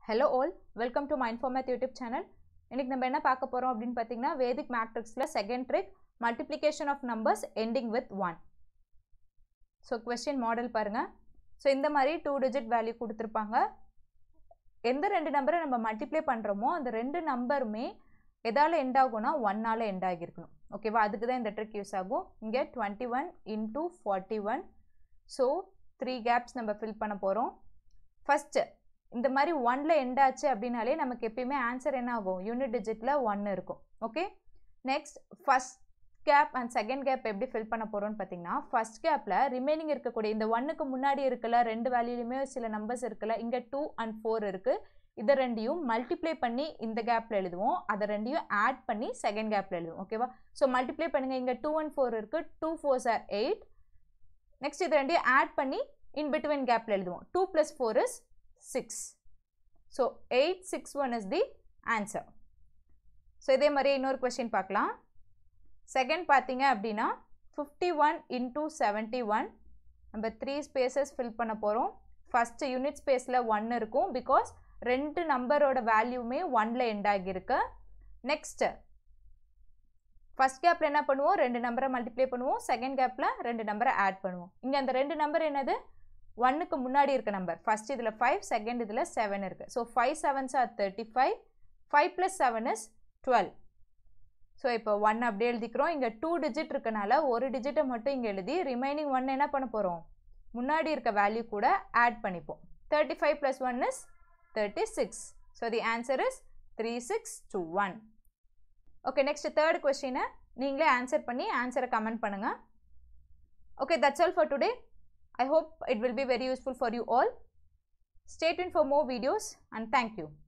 Hello all welcome to mind for math YouTube channel இன்றைக்கி நம்ம என்ன பார்க்க போகிறோம் அப்படின்னு பார்த்தீங்கன்னா வேதிக் மேட்ரிக்ஸில் second trick multiplication of numbers ending with one so question model பாருங்கள் ஸோ இந்த மாதிரி டூ டிஜிட் வேல்யூ கொடுத்துருப்பாங்க எந்த ரெண்டு நம்பரை நம்ம மல்டிப்ளை பண்ணுறோமோ அந்த ரெண்டு நம்பருமே எதால் எண்ட் ஆகும்னா ஒன்னால் எண்ட் ஆகியிருக்கணும் ஓகேவா அதுக்கு தான் இந்த ட்ரிக் யூஸ் ஆகும் இங்கே twenty one into forty one so three gaps நம்ம ஃபில் பண்ண போகிறோம் ஃபஸ்ட்டு இந்த மாதிரி ஒன்ல எண்ட் ஆச்சு அப்படின்னாலே நமக்கு எப்பயுமே ஆன்சர் என்ன ஆகும் யூனிட் டிஜிட்டில் ஒன் இருக்கும் okay next first gap and second gap எப்படி ஃபில் பண்ண போகிறோம்னு பார்த்தீங்கன்னா ஃபஸ்ட் கேப்பில் ரிமைனிங் இருக்கக்கூடிய இந்த ஒன்னுக்கு முன்னாடி இருக்கல ரெண்டு வேல்யூலையுமே சில நம்பர்ஸ் இருக்குல்ல இங்கே டூ அண்ட் ஃபோர் இருக்குது இதை ரெண்டையும் மல்டிப்ளை பண்ணி இந்த கேப்பில் எழுதுவோம் அதை ரெண்டையும் ஆட் பண்ணி செகண்ட் கேப்பில் எழுதுவோம் ஓகேவா ஸோ மல்டிப்ளை பண்ணுங்கள் இங்கே டூ அண்ட் ஃபோர் இருக்குது two fours are eight next இது ரெண்டையும் ஆட் பண்ணி இன் பிட்வீன் கேப்பில் எழுதுவோம் two plus four is six so eight six one is the answer so இதே மாதிரி இன்னொரு கொஸ்டின் பார்க்கலாம் செகண்ட் பார்த்தீங்க அப்படின்னா fifty one into seventy one நம்ம த்ரீ ஸ்பேசஸ் ஃபில் பண்ண போகிறோம் ஃபஸ்ட்டு யூனிட் ஸ்பேஸில் ஒன் இருக்கும் பிகாஸ் ரெண்டு நம்பரோட வேல்யூமே ஒன்ல எண்ட் ஆகியிருக்கு நெக்ஸ்ட்டு ஃபஸ்ட் கேப்பில் என்ன பண்ணுவோம் ரெண்டு நம்பரை மல்டிப்ளை பண்ணுவோம் செகண்ட் கேப்பில் ரெண்டு நம்பரை ஆட் பண்ணுவோம் இங்கே அந்த ரெண்டு நம்பர் என்னது ஒன்னுக்கு முன்னாடி இருக்க நம்பர் ஃபஸ்ட் இதில் ஃபைவ் செகண்ட் இதில் செவன் இருக்குது so five sevens are thirty five five plus seven is twelve so இப்போ ஒன் அப்படியே எழுதிக்கிறோம் இங்கே டூ டிஜிட் இருக்கனால ஒரு டிஜிட்டை மட்டும் இங்கே எழுதி ரிமைனிங் ஒன் என்ன பண்ண போகிறோம் முன்னாடி இருக்க வேல்யூ கூட ஆட் பண்ணிப்போம் thirty five plus one is thirty six so the answer is three six two one okay next third கொஸ்டினை நீங்களே ஆன்சர் பண்ணி ஆன்சரை கமெண்ட் பண்ணுங்கள் okay that's all for today I hope it will be very useful for you all. Stay tuned for more videos and thank you.